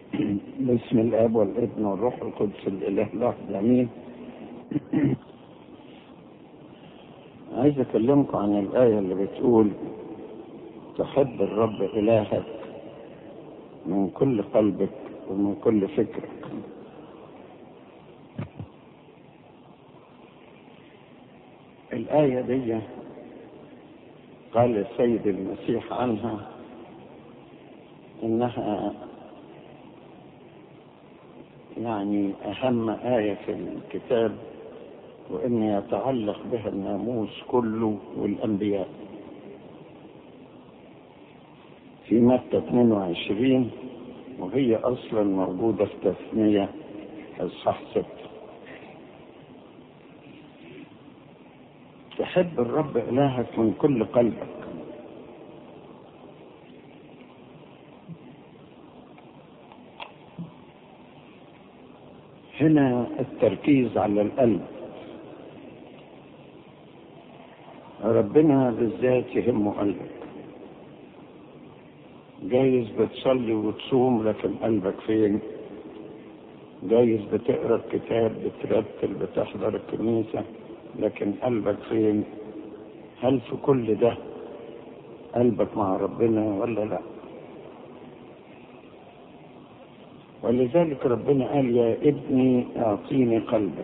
بسم الاب والابن والروح القدس الاله الواحد امين عايز اكلمكم عن الايه اللي بتقول تحب الرب الهك من كل قلبك ومن كل فكرك الآية دي قال السيد المسيح عنها إنها يعني أهم آية في الكتاب وإن يتعلق بها الناموس كله والأنبياء في متى 22 وهي أصلا موجودة في تثنية إصحاح 6 تحب الرب إلهك من كل قلبك هنا التركيز على القلب ربنا بالذات يهمه قلبك جايز بتصلي وتصوم لكن قلبك فين جايز بتقرا الكتاب بترتل بتحضر الكنيسه لكن قلبك فين هل في كل ده قلبك مع ربنا ولا لا ولذلك ربنا قال يا ابني اعطيني قلبك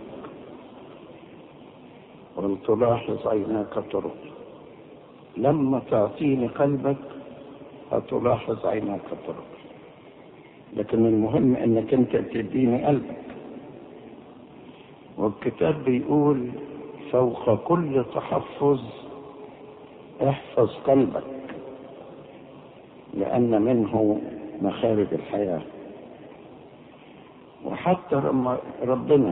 ولتلاحظ عيناك طرق لما تعطيني قلبك هتلاحظ عيناك طرق لكن المهم انك انت تديني قلبك والكتاب بيقول فوق كل تحفظ احفظ قلبك لأن منه مخارج الحياة وحتى لما ربنا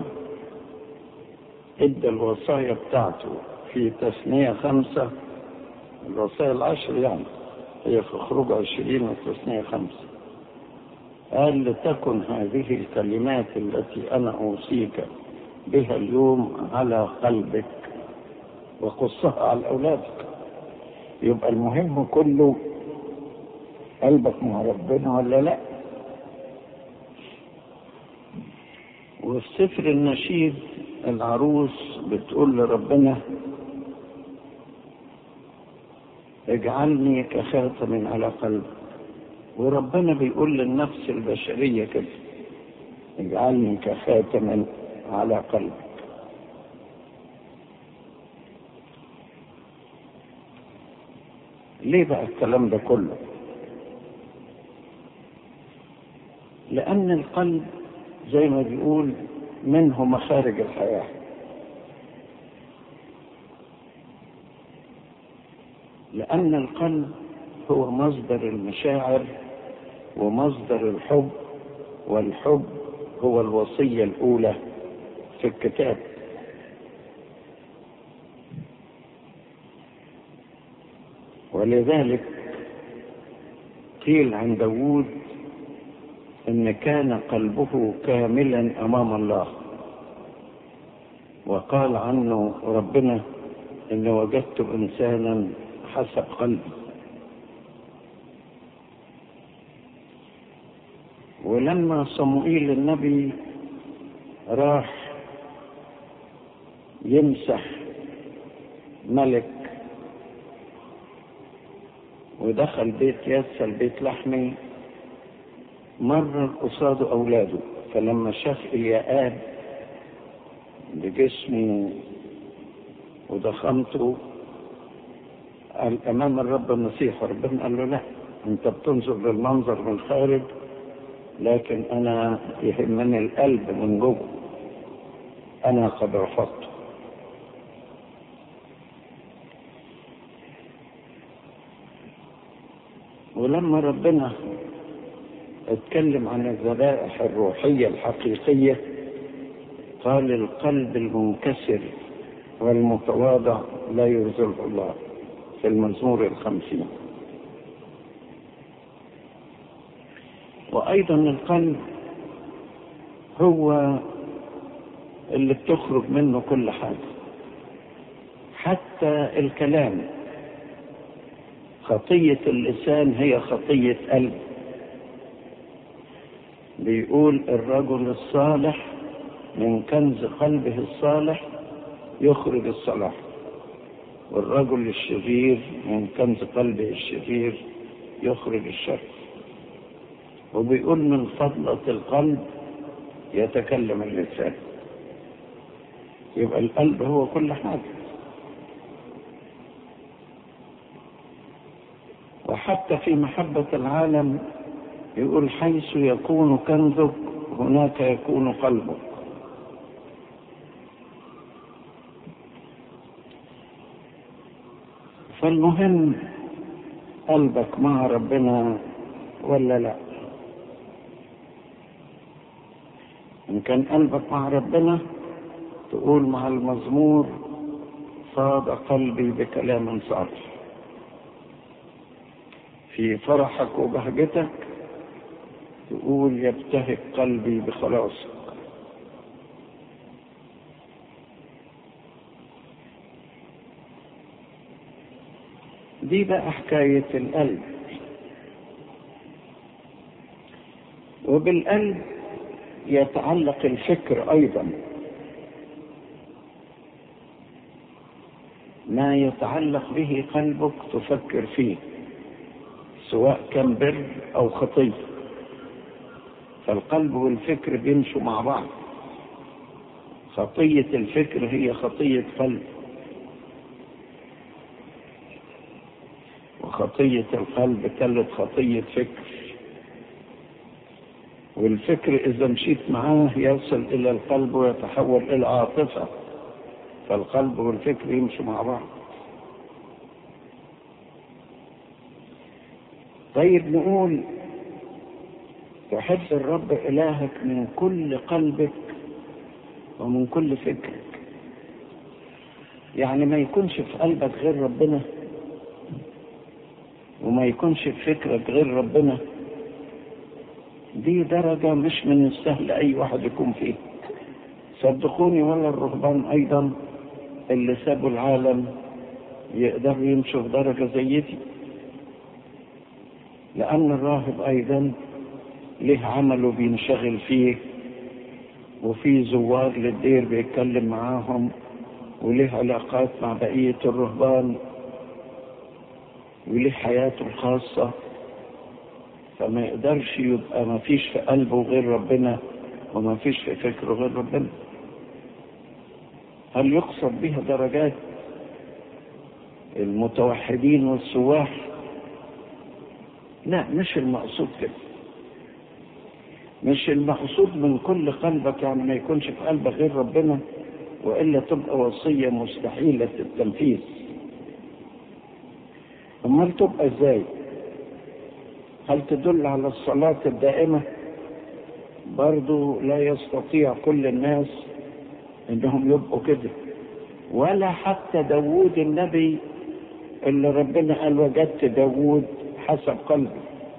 ادى الوصايا بتاعته في تثنية خمسة الوصايا العشر يعني هي في خروج عشرين وتثنية خمسة قال لتكن هذه الكلمات التي أنا أوصيك بها اليوم على قلبك وقصها على أولادك يبقى المهم كله قلبك مع ربنا ولا لا وفي سفر النشيد العروس بتقول لربنا اجعلني كخاتم على قلبك وربنا بيقول للنفس البشرية كده اجعلني كخاتم على قلبك ليه بقى الكلام ده كله لأن القلب زي ما بيقول منه مخارج الحياة لأن القلب هو مصدر المشاعر ومصدر الحب والحب هو الوصية الأولى في الكتاب ولذلك قيل عن داود ان كان قلبه كاملا امام الله وقال عنه ربنا ان وجدت انسانا حسب قلبي ولما صموئيل النبي راح يمسح ملك ودخل بيت ياسر بيت لحمي مر قصاده أولاده فلما شاف الياءات بجسمه وضخامته قال أمام الرب المسيح ربنا قال له لا أنت بتنظر للمنظر من خارج لكن أنا يهمني القلب من جوه أنا قد رفضته ولما ربنا اتكلم عن الذبائح الروحية الحقيقية قال القلب المنكسر والمتواضع لا يرزقه الله في المزمور الخمسين وأيضا القلب هو اللي بتخرج منه كل حاجة حتى الكلام خطية اللسان هي خطية قلب بيقول الرجل الصالح من كنز قلبه الصالح يخرج الصلاح والرجل الشرير من كنز قلبه الشرير يخرج الشر وبيقول من فضلة القلب يتكلم اللسان يبقى القلب هو كل حاجة وحتى في محبة العالم يقول حيث يكون كنزك هناك يكون قلبك فالمهم قلبك مع ربنا ولا لا إن كان قلبك مع ربنا تقول مع المزمور صاد قلبي بكلام صالح في فرحك وبهجتك تقول يبتهج قلبي بخلاصك دي بقى حكاية القلب وبالقلب يتعلق الفكر أيضا ما يتعلق به قلبك تفكر فيه سواء كان بر أو خطية فالقلب والفكر بيمشوا مع بعض خطية الفكر هي خطية قلب وخطية القلب تلت خطية فكر والفكر إذا مشيت معاه يصل إلى القلب ويتحول إلى عاطفة فالقلب والفكر يمشوا مع بعض طيب نقول تحب الرب إلهك من كل قلبك ومن كل فكرك يعني ما يكونش في قلبك غير ربنا وما يكونش في فكرك غير ربنا دي درجة مش من السهل أي واحد يكون فيها صدقوني ولا الرهبان أيضا اللي سابوا العالم يقدروا يمشوا في درجة زي دي لأن الراهب أيضا له عمله بينشغل فيه وفي زوار للدير بيتكلم معاهم وله علاقات مع بقية الرهبان وله حياته الخاصة فما يقدرش يبقى ما فيش في قلبه غير ربنا وما فيش في فكره غير ربنا هل يقصد بها درجات المتوحدين والسواح لا مش المقصود كده مش المقصود من كل قلبك يعني ما يكونش في قلبك غير ربنا والا تبقى وصيه مستحيله التنفيذ امال تبقى ازاي هل تدل على الصلاه الدائمه برضو لا يستطيع كل الناس انهم يبقوا كده ولا حتى داوود النبي اللي ربنا قال وجدت داوود حسب قلبي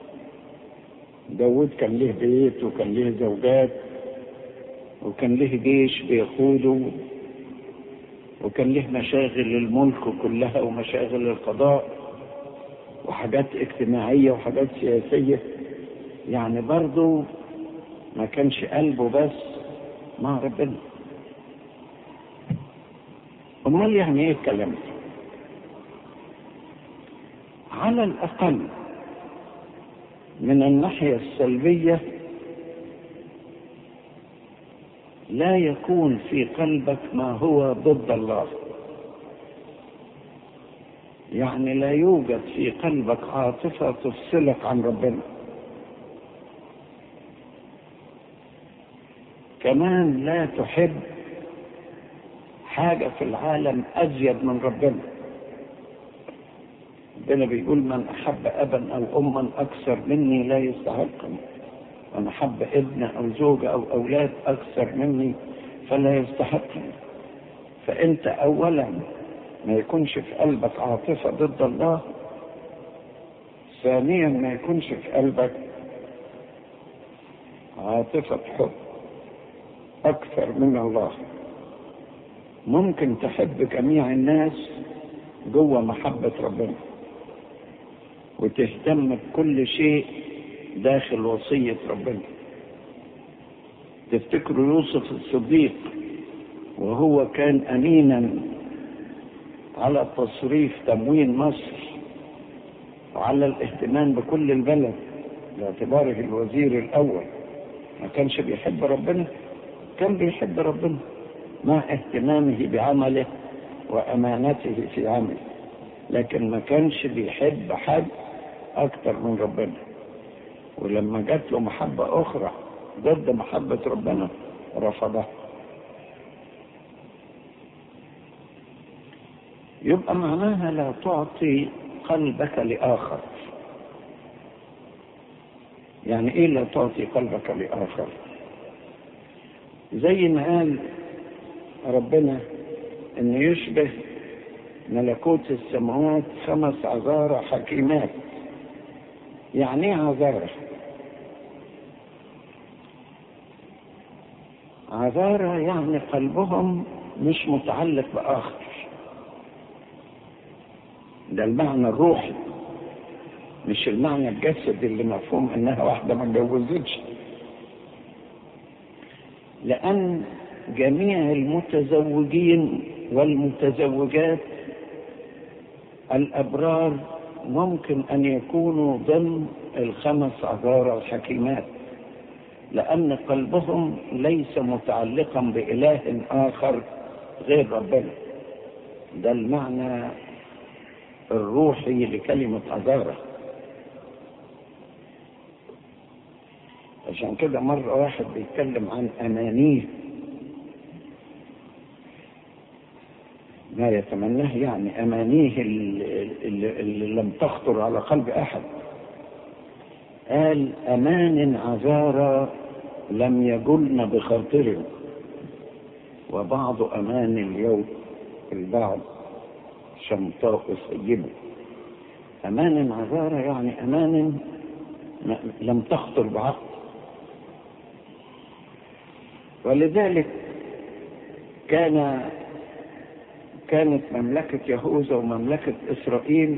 داود كان له بيت وكان له زوجات وكان له جيش بيقوده وكان له مشاغل الملك كلها ومشاغل القضاء وحاجات اجتماعية وحاجات سياسية يعني برضه ما كانش قلبه بس مع ربنا امال يعني ايه الكلام ده على الاقل من الناحية السلبية لا يكون في قلبك ما هو ضد الله يعني لا يوجد في قلبك عاطفة تفصلك عن ربنا كمان لا تحب حاجة في العالم أزيد من ربنا ربنا بيقول من أحب أبا أو أما أكثر مني لا يستحقني من أحب ابن أو زوجة أو أولاد أكثر مني فلا يستحقني فأنت أولا ما يكونش في قلبك عاطفة ضد الله ثانيا ما يكونش في قلبك عاطفة حب أكثر من الله ممكن تحب جميع الناس جوه محبة ربنا وتهتم بكل شيء داخل وصية ربنا تفتكروا يوسف الصديق وهو كان أمينا على تصريف تموين مصر وعلى الاهتمام بكل البلد باعتباره الوزير الأول ما كانش بيحب ربنا كان بيحب ربنا مع اهتمامه بعمله وأمانته في عمله لكن ما كانش بيحب حد أكتر من ربنا ولما جات له محبة أخرى ضد محبة ربنا رفضها يبقى معناها لا تعطي قلبك لآخر يعني ايه لا تعطي قلبك لآخر زي ما قال ربنا ان يشبه ملكوت السماوات خمس عذارى حكيمات يعني ايه عذارى عذارى يعني قلبهم مش متعلق بآخر ده المعنى الروحي مش المعنى الجسدي اللي مفهوم انها واحدة ما اتجوزتش لأن جميع المتزوجين والمتزوجات الأبرار ممكن أن يكونوا ضمن الخمس عذارى الحكيمات لأن قلبهم ليس متعلقا بإله آخر غير ربنا ده المعنى الروحي لكلمة عذارة عشان كده مرة واحد بيتكلم عن أمانيه ما يتمناه يعني أمانيه اللي, اللي, اللي لم تخطر على قلب أحد قال أمان عذارى لم يجلن بخاطر وبعض أمان اليوم البعض شمطاء سيبه أمان عذارى يعني أمان لم تخطر بعقل ولذلك كان كانت مملكة يهوذا ومملكة إسرائيل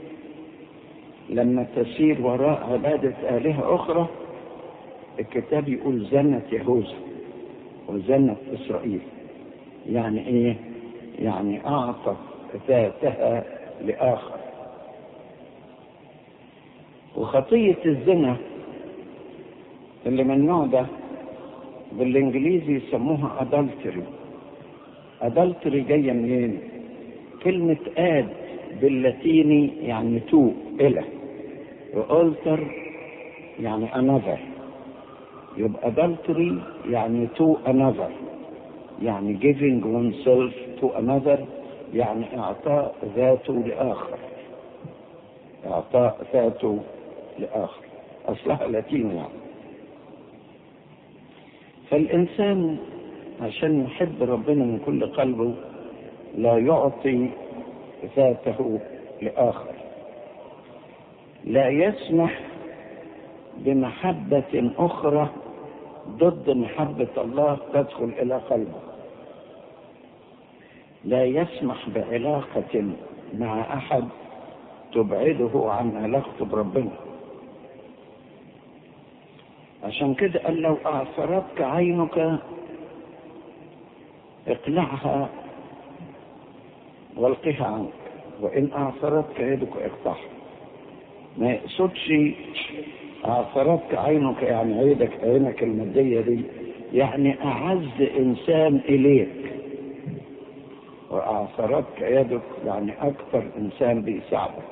لما تسير وراء عبادة آلهة أخرى الكتاب يقول زنت يهوذا وزنت إسرائيل يعني إيه؟ يعني أعطت ذاتها لآخر وخطية الزنا اللي من النوع ده بالإنجليزي يسموها adultery adultery جاية منين؟ كلمة آد باللاتيني يعني تو إله وألتر يعني another يبقى adultery يعني to another يعني giving oneself to another يعني إعطاء ذاته لآخر إعطاء ذاته لآخر أصلها لاتيني يعني فالإنسان عشان يحب ربنا من كل قلبه لا يعطي ذاته لآخر لا يسمح بمحبة أخرى ضد محبة الله تدخل إلى قلبه لا يسمح بعلاقة مع أحد تبعده عن علاقته بربنا عشان كده قال لو أعثرتك عينك اقلعها والقها عنك وإن أعثرتك يدك اقطعها ما يقصدش أعثرتك عينك يعني عيدك عينك المادية دي يعني أعز إنسان إليك وأعثرتك يدك يعني أكثر إنسان بيساعدك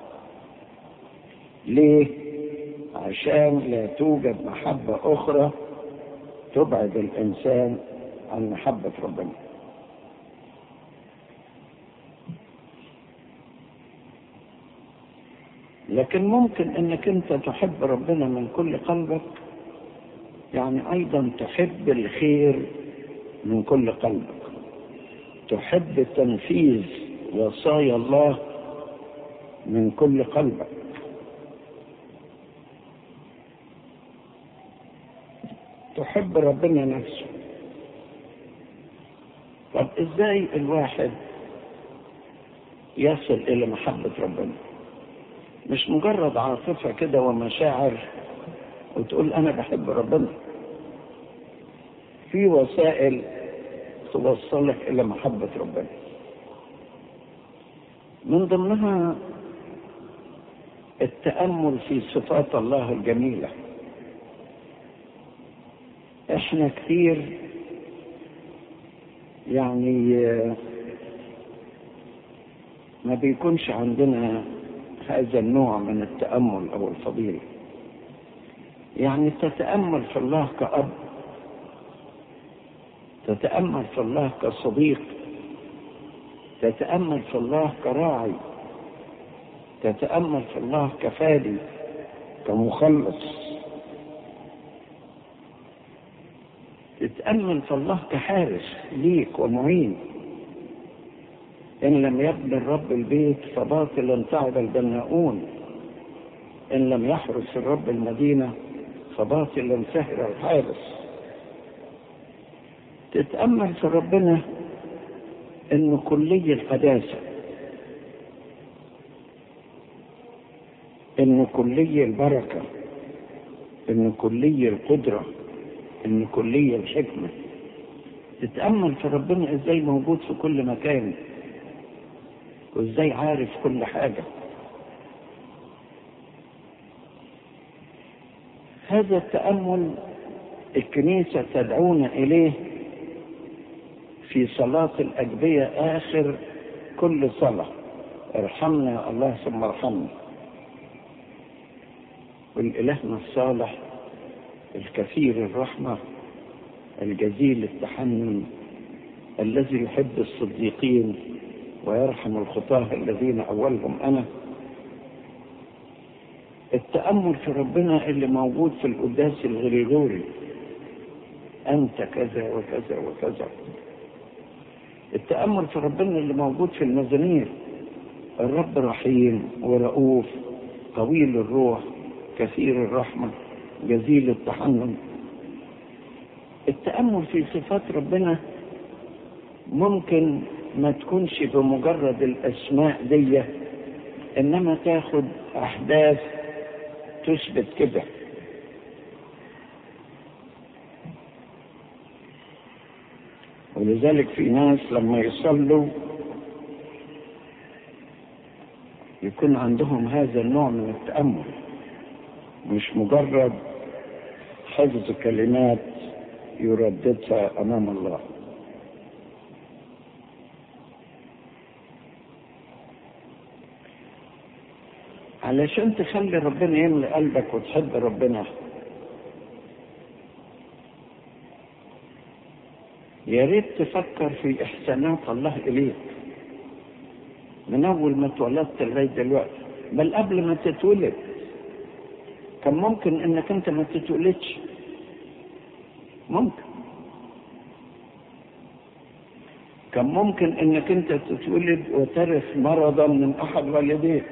ليه؟ عشان لا توجد محبة أخرى تبعد الإنسان عن محبة ربنا لكن ممكن انك انت تحب ربنا من كل قلبك يعني ايضا تحب الخير من كل قلبك تحب تنفيذ وصايا الله من كل قلبك تحب ربنا نفسه طب ازاي الواحد يصل الى محبة ربنا مش مجرد عاطفة كده ومشاعر وتقول انا بحب ربنا في وسائل توصلك إلى محبة ربنا من ضمنها التأمل في صفات الله الجميلة احنا كثير يعني ما بيكونش عندنا هذا النوع من التأمل أو الفضيلة يعني تتأمل في الله كأب تتأمل في الله كصديق تتأمل في الله كراعي تتأمل في الله كفادي كمخلص تتأمل في الله كحارس ليك ومعين إن لم يبني الرب البيت فباطلا تعب البناؤون إن لم يحرس الرب المدينة فباطلا سهر الحارس تتأمل في ربنا إنه كلي القداسة إنه كلي البركة إنه كلي القدرة إنه كلي الحكمة تتأمل في ربنا إزاي موجود في كل مكان وإزاي عارف كل حاجة هذا التأمل الكنيسة تدعونا إليه في صلاة الأجبية آخر كل صلاة ارحمنا يا الله ثم ارحمنا والإلهنا الصالح الكثير الرحمة الجزيل التحنن الذي يحب الصديقين ويرحم الخطاة الذين أولهم أنا التأمل في ربنا اللي موجود في القداس الغريغوري أنت كذا وكذا وكذا التأمل في ربنا اللي موجود في المزامير الرب رحيم ورؤوف طويل الروح كثير الرحمة جزيل التحنن التأمل في صفات ربنا ممكن ما تكونش بمجرد الأسماء دي إنما تاخد أحداث تثبت كده ولذلك في ناس لما يصلوا يكون عندهم هذا النوع من التأمل مش مجرد حفظ كلمات يرددها أمام الله علشان تخلي ربنا يملي قلبك وتحب ربنا يا ريت تفكر في احسانات الله اليك من اول ما اتولدت لغايه دلوقتي بل قبل ما تتولد كان ممكن انك انت ما تتولدش ممكن كان ممكن انك انت تتولد وترث مرضا من احد والديك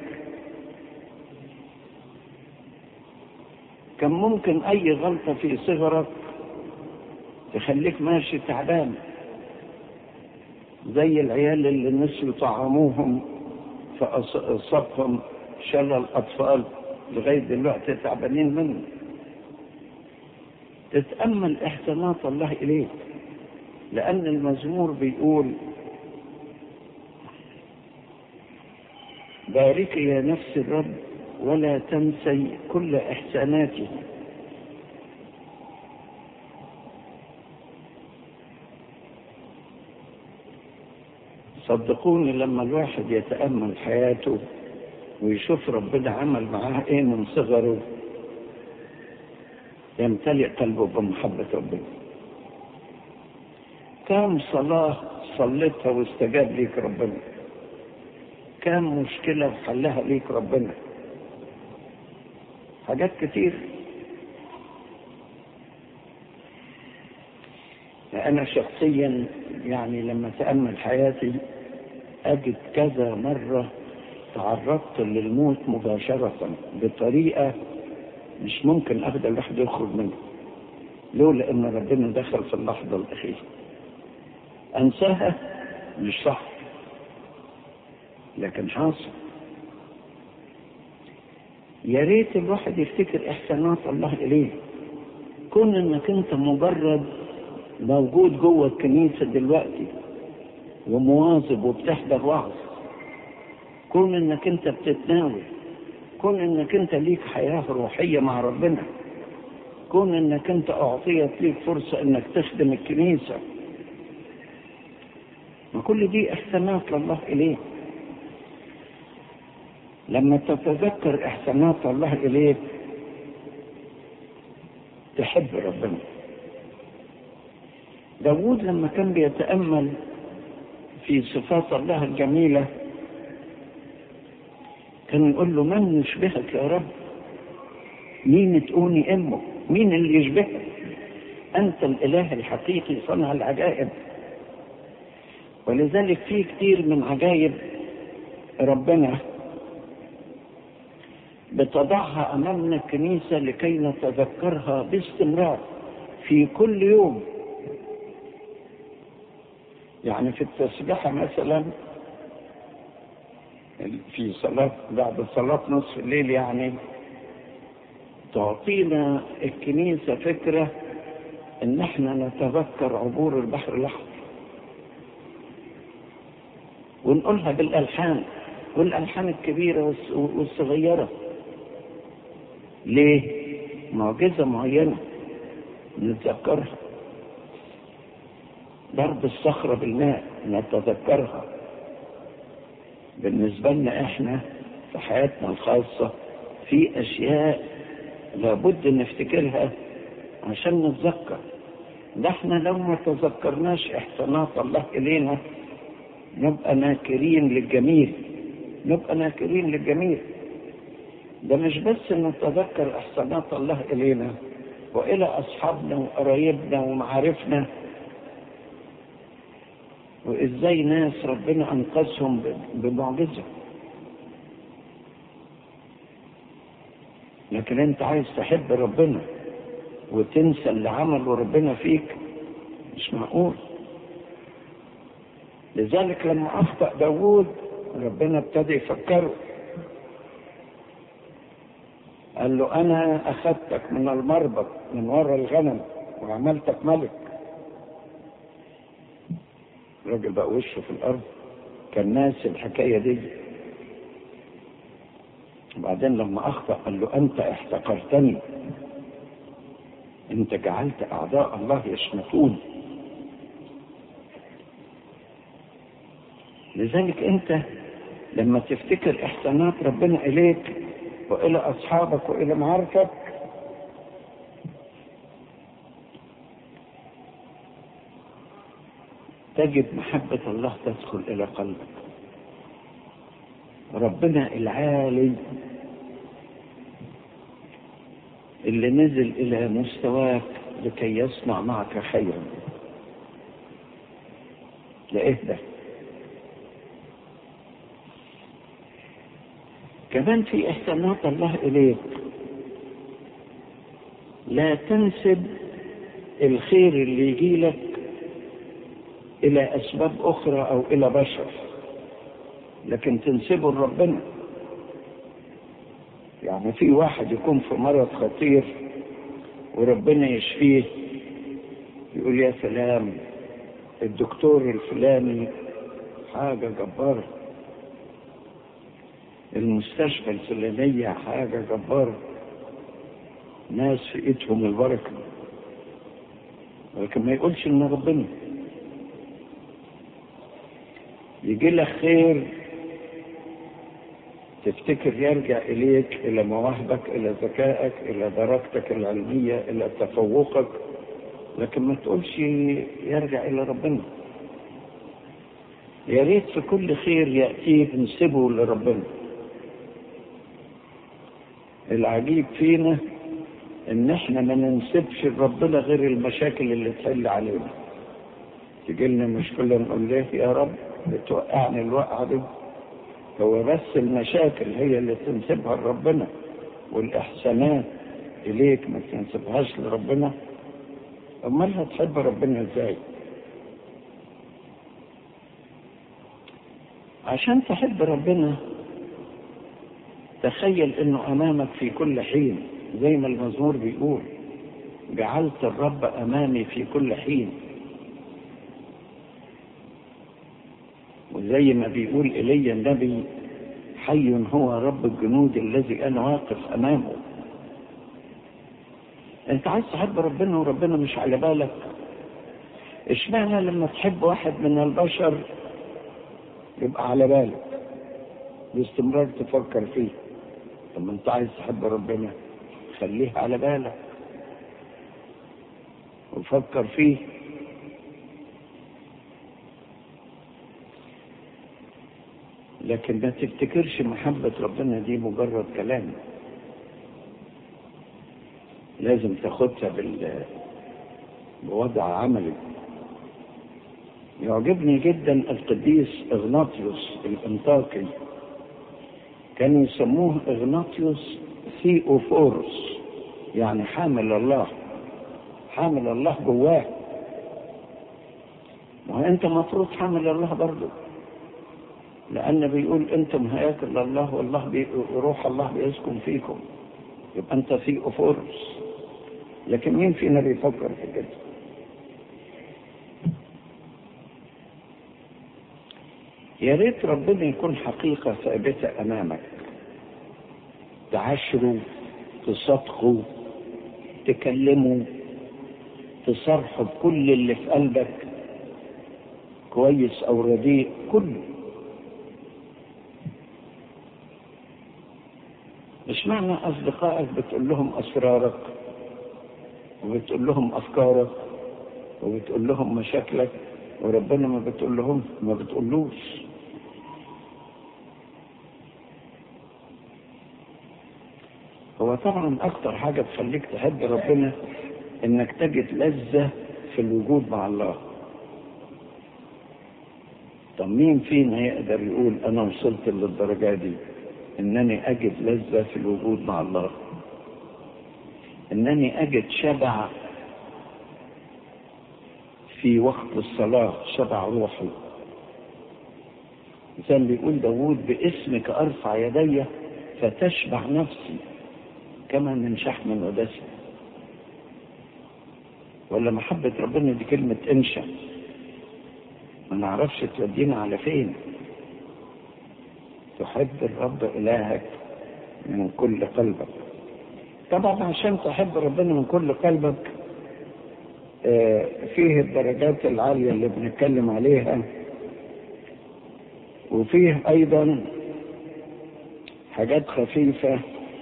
كان ممكن اي غلطة في صغرك تخليك ماشي تعبان زي العيال اللي نسوا طعموهم فأصابهم شلل أطفال لغاية دلوقتي تعبانين منه تتأمل إحسانات الله إليك لأن المزمور بيقول باركي يا نفس الرب ولا تنسي كل إحساناته صدقوني لما الواحد يتأمل حياته ويشوف ربنا عمل معاه ايه من صغره يمتلئ قلبه بمحبة ربنا كم صلاة صليتها واستجاب ليك ربنا كم مشكلة حلها ليك ربنا حاجات كتير أنا شخصيا يعني لما تأمل حياتي أجد كذا مرة تعرضت للموت مباشرة بطريقة مش ممكن أبدا الواحد يخرج منها لولا إن ربنا دخل في اللحظة الأخيرة أنساها مش صح لكن حاصل يا ريت الواحد يفتكر إحسانات الله إليه كون إنك أنت مجرد موجود جوه الكنيسة دلوقتي ومواظب وبتحضر وعظ كون انك انت بتتناول كون انك انت ليك حياة روحية مع ربنا كون انك انت اعطيت ليك فرصة انك تخدم الكنيسة ما كل دي احسانات لله اليك لما تتذكر احسانات الله اليك تحب ربنا داود لما كان بيتأمل في صفات الله الجميلة كان يقول له من يشبهك يا رب مين تقوني امه مين اللي يشبهك انت الاله الحقيقي صنع العجائب ولذلك في كتير من عجائب ربنا بتضعها امامنا الكنيسه لكي نتذكرها باستمرار في كل يوم يعني في التسبيحه مثلا في صلاة بعد صلاة نصف الليل يعني تعطينا الكنيسة فكرة ان احنا نتذكر عبور البحر الاحمر ونقولها بالالحان والالحان الكبيرة والصغيرة ليه معجزة معينة نتذكرها ضرب الصخرة بالماء نتذكرها بالنسبة لنا احنا في حياتنا الخاصة في اشياء لابد نفتكرها عشان نتذكر ده احنا لو ما تذكرناش احسانات الله الينا نبقى ناكرين للجميل نبقى ناكرين للجميل ده مش بس نتذكر احسانات الله الينا والى اصحابنا وقرايبنا ومعارفنا وازاي ناس ربنا انقذهم بمعجزه لكن انت عايز تحب ربنا وتنسى اللي عمله ربنا فيك مش معقول لذلك لما اخطا داوود ربنا ابتدى يفكره قال له انا اخذتك من المربط من ورا الغنم وعملتك ملك الراجل بقى وشه في الارض كان ناسي الحكايه دي وبعدين لما اخطا قال له انت احتقرتني انت جعلت اعداء الله يشمتون لذلك انت لما تفتكر احسانات ربنا اليك والى اصحابك والى معارفك تجد محبة الله تدخل إلى قلبك ربنا العالي اللي نزل إلى مستواك لكي يصنع معك خيرا لإيه ده كمان في إحسانات الله إليك لا تنسب الخير اللي يجي لك إلى أسباب أخرى أو إلى بشر لكن تنسبه لربنا يعني في واحد يكون في مرض خطير وربنا يشفيه يقول يا سلام الدكتور الفلاني حاجة جبارة المستشفى الفلانية حاجة جبارة ناس في ايدهم البركة لكن ما يقولش ان ربنا يجي لك خير تفتكر يرجع إليك إلى مواهبك إلى ذكائك إلى درجتك العلمية إلى تفوقك لكن ما تقولش يرجع إلى ربنا يا ريت في كل خير يأتيك نسبه لربنا العجيب فينا ان احنا ما ننسبش لربنا غير المشاكل اللي تحل علينا تجي لنا مشكله نقول له يا رب بتوقعني الوقعه دي هو بس المشاكل هي اللي تنسبها لربنا والاحسانات اليك ما تنسبهاش لربنا امال هتحب ربنا ازاي عشان تحب ربنا تخيل انه امامك في كل حين زي ما المزمور بيقول جعلت الرب امامي في كل حين وزي ما بيقول ايليا النبي حي هو رب الجنود الذي انا واقف امامه انت عايز تحب ربنا وربنا مش على بالك اشمعنى لما تحب واحد من البشر يبقى على بالك باستمرار تفكر فيه طب انت عايز تحب ربنا خليه على بالك وفكر فيه لكن ما تفتكرش محبة ربنا دي مجرد كلام لازم تاخدها بال بوضع عملي يعجبني جدا القديس اغناطيوس الانطاكي كانوا يسموه اغناطيوس ثيوفورس يعني حامل الله حامل الله جواه وانت مفروض حامل الله برضه لان بيقول انتم هياكل الله والله بي... روح الله بيسكن فيكم يبقى انت ثيوفورس لكن مين فينا بيفكر في كده يا ريت ربنا يكون حقيقة ثابتة أمامك تعاشروا تصدقوا تكلموا تصرحوا بكل اللي في قلبك كويس أو رديء كله مش معنى أصدقائك بتقول لهم أسرارك وبتقول لهم أفكارك وبتقول لهم مشاكلك وربنا ما بتقول لهم ما بتقولوش هو طبعا اكتر حاجة تخليك تحب ربنا انك تجد لذة في الوجود مع الله طب مين فينا يقدر يقول انا وصلت للدرجة دي انني اجد لذة في الوجود مع الله انني اجد شبع في وقت الصلاة شبع روحي زي اللي بيقول داوود باسمك ارفع يدي فتشبع نفسي كما من شحم ودسم ولا محبة ربنا دي كلمة انشا ما نعرفش تودينا على فين تحب الرب إلهك من كل قلبك طبعا عشان تحب ربنا من كل قلبك آه فيه الدرجات العالية اللي بنتكلم عليها وفيه أيضا حاجات خفيفة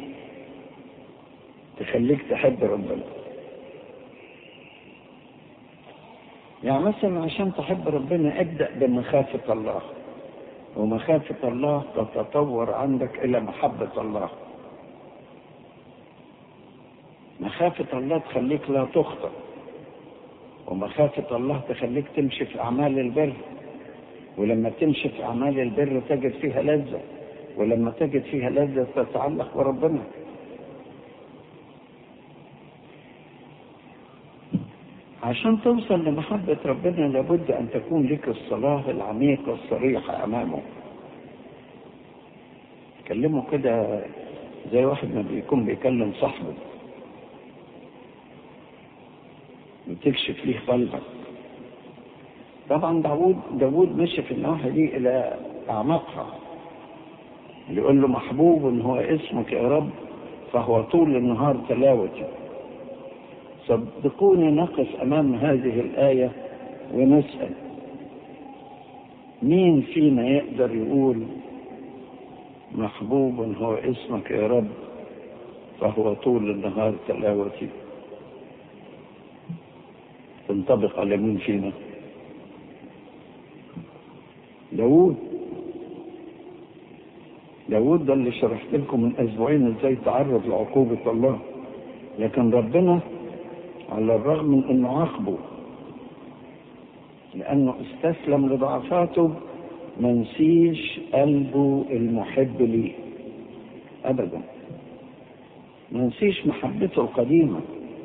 تخليك تحب ربنا يعني مثلا عشان تحب ربنا ابدأ بمخافة الله ومخافة الله تتطور عندك إلى محبة الله مخافة الله تخليك لا تخطئ ومخافة الله تخليك تمشي في أعمال البر ولما تمشي في أعمال البر تجد فيها لذة ولما تجد فيها لذة تتعلق بربنا عشان توصل لمحبة ربنا لابد أن تكون لك الصلاة العميقة الصريحة أمامه كلمه كده زي واحد ما بيكون بيكلم صاحبه وتكشف ليه قلبك طبعا داوود داوود مشي في النواحي دي إلى أعماقها يقول له محبوب هو اسمك يا رب فهو طول النهار تلاوتي صدقوني نقف أمام هذه الآية ونسأل مين فينا يقدر يقول محبوب هو اسمك يا رب فهو طول النهار تلاوتي تنطبق على مين فينا داوود داوود ده اللي شرحت لكم من اسبوعين ازاي تعرض لعقوبة الله لكن ربنا على الرغم من انه عاقبه لانه استسلم لضعفاته ما نسيش قلبه المحب ليه ابدا ما نسيش محبته القديمه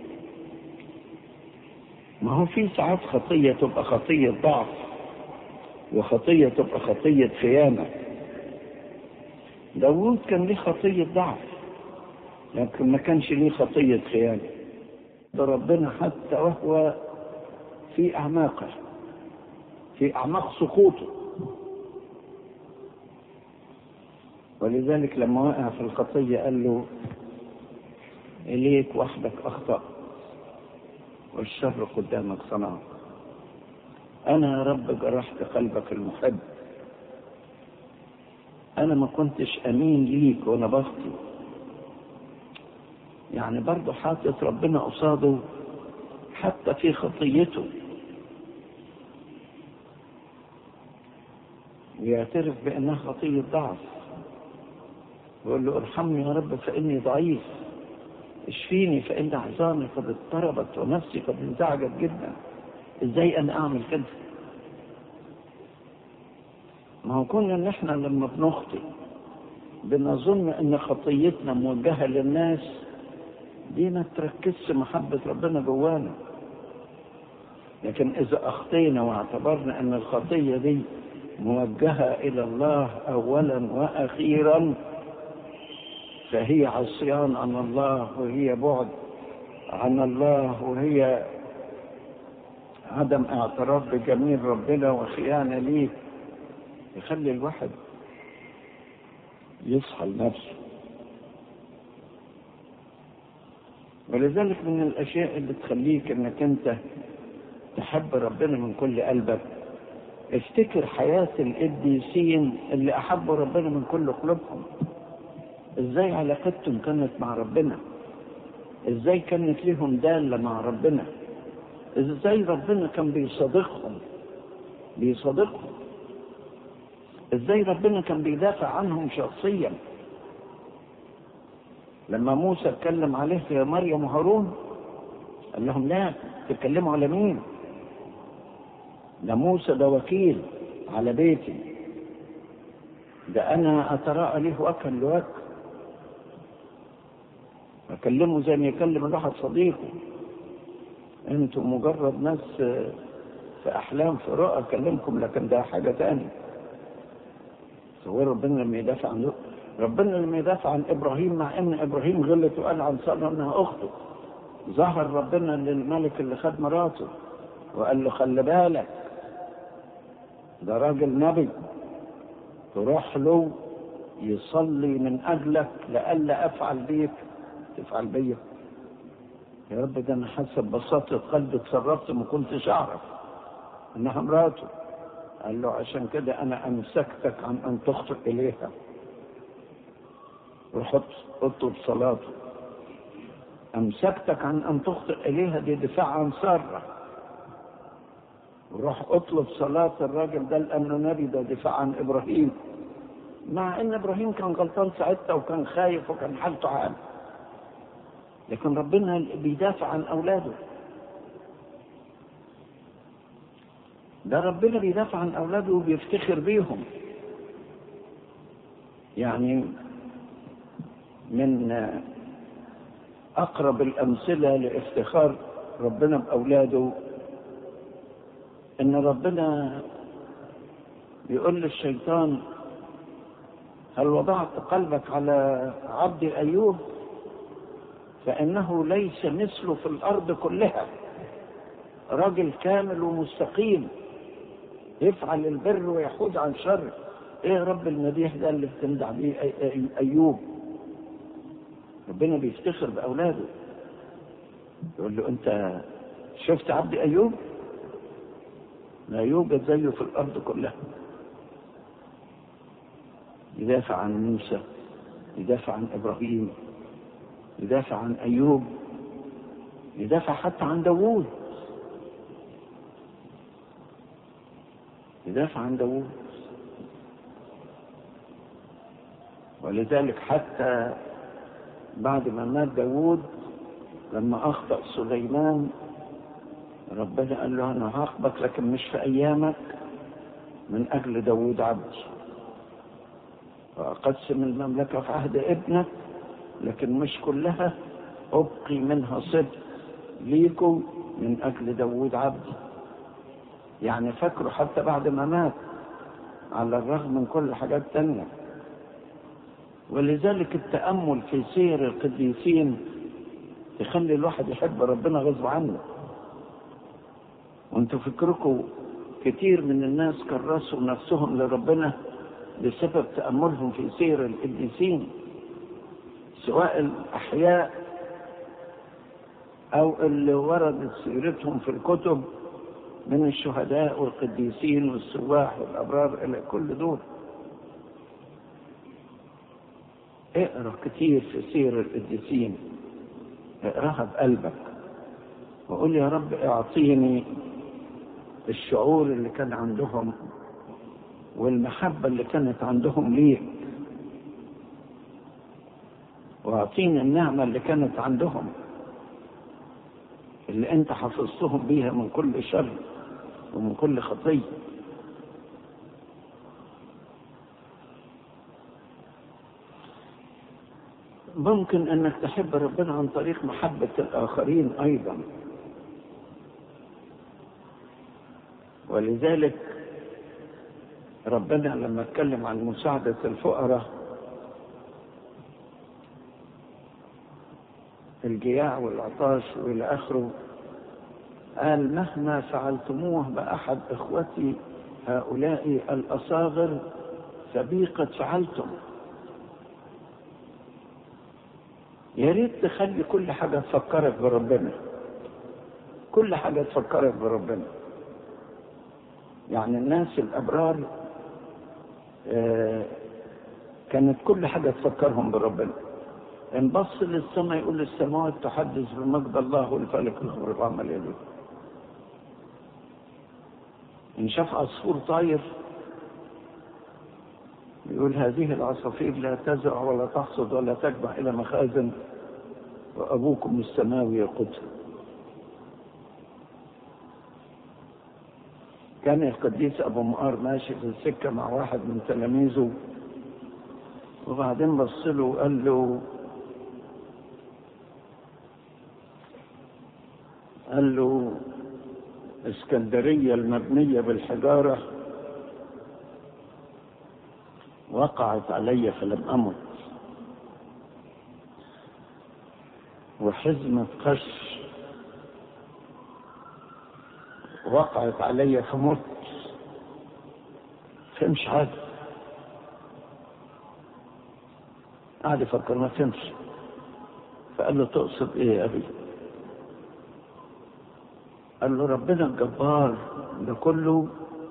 ما هو في ساعات خطيه تبقى خطيه ضعف وخطيه تبقى خطيه خيانه داوود كان ليه خطيه ضعف لكن ما كانش ليه خطيه خيانه ده ربنا حتى وهو في أعماقه في أعماق سقوطه ولذلك لما وقع في الخطية قال له إليك وحدك أخطأ والشر قدامك صنعه أنا يا رب جرحت قلبك المحب أنا ما كنتش أمين ليك وأنا بخطي يعني برضه حاطط ربنا قصاده حتى في خطيته ويعترف بأنها خطية ضعف ويقول له ارحمني يا رب فإني ضعيف اشفيني فإن عظامي قد اضطربت ونفسي قد انزعجت جدا ازاي انا اعمل كده ما هو كنا ان احنا لما بنخطئ بنظن ان خطيتنا موجهة للناس دي ما تركزش محبة ربنا جوانا لكن اذا اخطينا واعتبرنا ان الخطية دي موجهة الى الله اولا واخيرا فهي عصيان عن الله وهي بعد عن الله وهي عدم اعتراف بجميل ربنا وخيانة ليه يخلي الواحد يصحى لنفسه ولذلك من الاشياء اللي تخليك انك انت تحب ربنا من كل قلبك افتكر حياة القديسين اللي احبوا ربنا من كل قلوبهم ازاي علاقتهم كانت مع ربنا ازاي كانت لهم دالة مع ربنا ازاي ربنا كان بيصادقهم بيصادقهم ازاي ربنا كان بيدافع عنهم شخصيا لما موسى اتكلم عليه يا مريم وهارون قال لهم لا تتكلموا على مين ده موسى ده وكيل على بيتي ده انا اتراءى له وجها لوجه اكلمه زي ما يكلم الواحد صديقه انتم مجرد ناس في احلام في رؤى اكلمكم لكن ده حاجه تانية هو ربنا لما يدافع عن ربنا لما يدافع عن ابراهيم مع ان ابراهيم غلط وقال عن ساره انها اخته ظهر ربنا للملك اللي خد مراته وقال له خلي بالك ده راجل نبي تروح له يصلي من اجلك لئلا افعل بيك تفعل بيا يا رب ده انا حسب بساطة قلبي اتصرفت ما كنتش اعرف انها مراته قال له عشان كده انا امسكتك عن ان تخطئ اليها وحط اطلب صلاته امسكتك عن ان تخطئ اليها دي دفاع عن ساره وروح اطلب صلاة الراجل ده لانه نبي ده دفاع عن ابراهيم مع ان ابراهيم كان غلطان ساعتها وكان خايف وكان حالته عالة لكن ربنا بيدافع عن اولاده ده ربنا بيدافع عن اولاده وبيفتخر بيهم يعني من اقرب الامثله لافتخار ربنا باولاده ان ربنا يقول للشيطان هل وضعت قلبك على عبد ايوب فانه ليس مثله في الارض كلها راجل كامل ومستقيم يفعل البر ويحود عن شر ايه يا رب المديح ده اللي بتمدح بيه ايوب ربنا بيفتخر باولاده يقول له انت شفت عبد ايوب لا يوجد زيه في الارض كلها يدافع عن موسى يدافع عن ابراهيم يدافع عن ايوب يدافع حتى عن داوود يدافع عن داوود ولذلك حتى بعد ما مات داوود لما اخطأ سليمان ربنا قال له انا هعاقبك لكن مش في ايامك من اجل داوود عبدي واقسم المملكة في عهد ابنك لكن مش كلها ابقي منها صدق ليكم من اجل داوود عبدي يعني فاكره حتى بعد ما مات على الرغم من كل حاجات تانية ولذلك التأمل في سير القديسين يخلي الواحد يحب ربنا غصب عنه وانتوا فكركم كتير من الناس كرسوا نفسهم لربنا بسبب تأملهم في سير القديسين سواء الأحياء أو اللي وردت سيرتهم في الكتب من الشهداء والقديسين والسواح والأبرار إلى كل دول اقرا كتير في سير القديسين اقراها بقلبك وقول يا رب اعطيني الشعور اللي كان عندهم والمحبة اللي كانت عندهم ليك واعطيني النعمة اللي كانت عندهم اللي انت حفظتهم بيها من كل شر ومن كل خطيه ممكن انك تحب ربنا عن طريق محبة الاخرين ايضا ولذلك ربنا لما اتكلم عن مساعدة الفقراء الجياع والعطاش والى اخره قال مهما فعلتموه باحد اخوتي هؤلاء الاصاغر فبي قد فعلتم يا ريت تخلي كل حاجة تفكرك بربنا كل حاجة تفكرك بربنا يعني الناس الأبرار آه كانت كل حاجة تفكرهم بربنا ان بص للسماء يقول السماوات تحدث بمجد الله والفلك يخبر بعمل يده ان شاف عصفور طاير يقول هذه العصافير لا تزرع ولا تحصد ولا تجمع إلى مخازن وأبوكم السماوي يقودها كان القديس أبو مقار ماشي في السكة مع واحد من تلاميذه وبعدين بص له وقال له قال له اسكندرية المبنية بالحجارة وقعت علي فلم أمت وحزمة قش وقعت علي فمت فهمش حاجة قعد يفكر ما فهمش فقال له تقصد ايه يا ابي قال له ربنا الجبار ده كله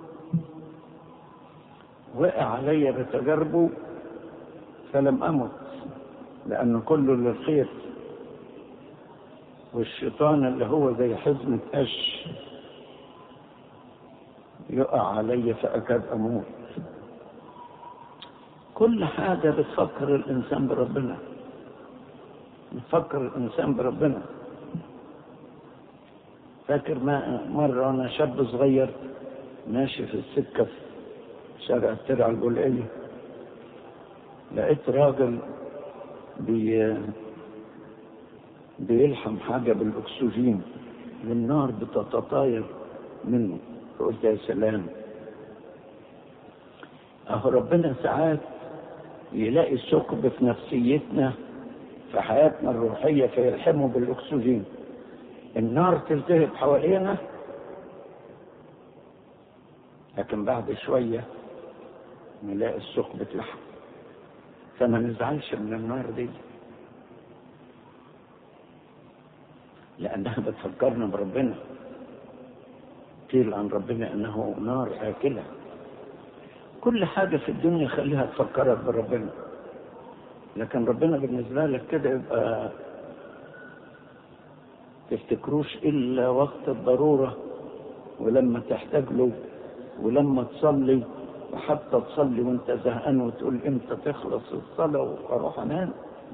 وقع علي بتجاربه فلم أمت لأن كله للخير والشيطان اللي هو زي حزمة قش يقع علي فأكاد أموت كل حاجة بتفكر الإنسان بربنا بتفكر الإنسان بربنا فاكر ما مرة أنا شاب صغير ماشي في السكة في شارع الترع الجلعية لقيت راجل بي بيلحم حاجة بالأكسجين والنار بتتطاير منه فقلت يا سلام أهو ربنا ساعات يلاقي ثقب في نفسيتنا في حياتنا الروحية فيلحمه بالأكسجين النار تلتهب حوالينا لكن بعد شوية نلاقي الثقب اتلحم فما نزعلش من النار دي لأنها بتفكرنا بربنا قيل عن ربنا أنه نار آكلة كل حاجة في الدنيا خليها تفكرك بربنا لكن ربنا بالنسبة لك كده يبقى تفتكروش إلا وقت الضرورة ولما تحتاج له ولما تصلي وحتى تصلي وانت زهقان وتقول امتى تخلص الصلاة واروح انام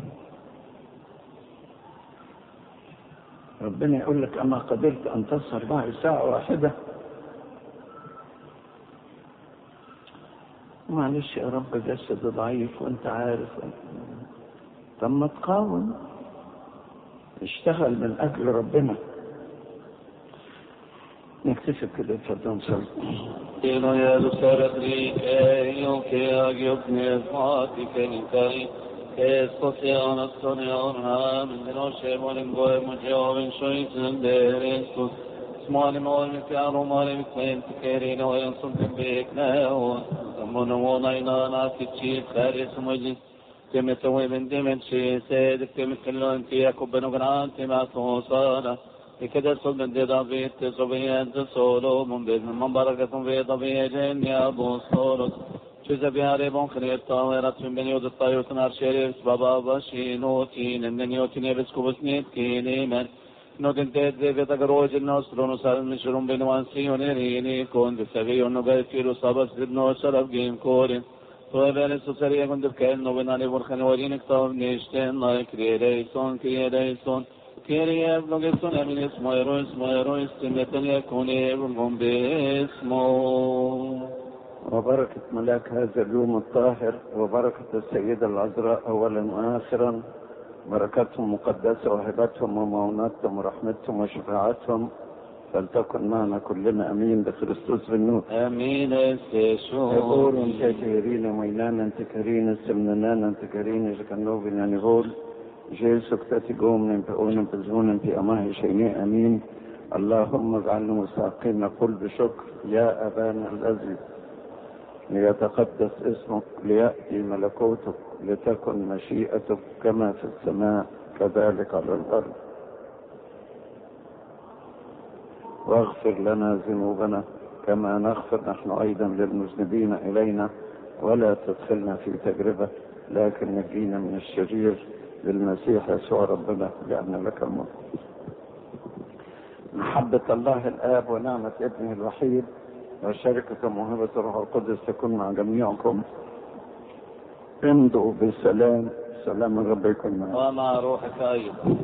ربنا يقول لك اما قدرت ان تسهر معي ساعة واحدة معلش يا رب جسد ضعيف وانت عارف طب ما تقاوم اشتغل من اجل ربنا نكتفي كده اتفضل نصلي Ino je do sredrike, ilke agjopne fati kenikari, Kesko se ona stone ona, mendinoše molim goje moće ovim šoicem dereskus, Smolim ovim kjaru molim kven tekerino, jen sam te bekne, منونا ناسكي خارس مجلس كم توي من دمن شي سيد كم كلون تي كوبن غران تي ما صوصانا كده صل من دي بيت صبيان سولو من بين من بركة في ضبي جن يا ابو صولو شوز بياري بون خريط طاورات من بني ود الطايوت نار شريف بابا باشي نوتين ان نيوتين بسكو بسنيت كيني من نوتين تيد زي بيتا جروج النصر ونسال مشروم بين وانسيون ريني كون بسبي ونو بيتيرو صابس ابنو شرف جيم كورين تو بين سوسري كون دبكين نو بناني برخن ورين كتاب نيشتن لا كريريسون كريريسون كيري ابلغسون امين اسمو يرو اسمو يرو استمتن يكون ابلغم باسمو وبركة ملاك هذا اليوم الطاهر وبركة السيدة العذراء أولا وآخرا بركتهم مقدسة وهبتهم ومعوناتهم ورحمتهم وشفاعتهم فلتكن معنا كلنا أمين بخريستوس بالنور امين يقول استشون تكرين ميلانا تكرين سمنانا تكرين جكنوبنا نقول جيسو كتاتي قوم نبقون بزهون في أماه شيني أمين اللهم اجعلنا مستحقين نقول بشكر يا أبانا الذي ليتقدس اسمك ليأتي ملكوتك لتكن مشيئتك كما في السماء كذلك على الأرض واغفر لنا ذنوبنا كما نغفر نحن أيضا للمذنبين إلينا ولا تدخلنا في تجربة لكن نجينا من الشرير بالمسيح يسوع ربنا لأن لك الملك محبة الله الآب ونعمة ابنه الوحيد وشركة موهبة الروح القدس تكون مع جميعكم امضوا بالسلام سلام الرب يكون معكم ومع روحك ايضا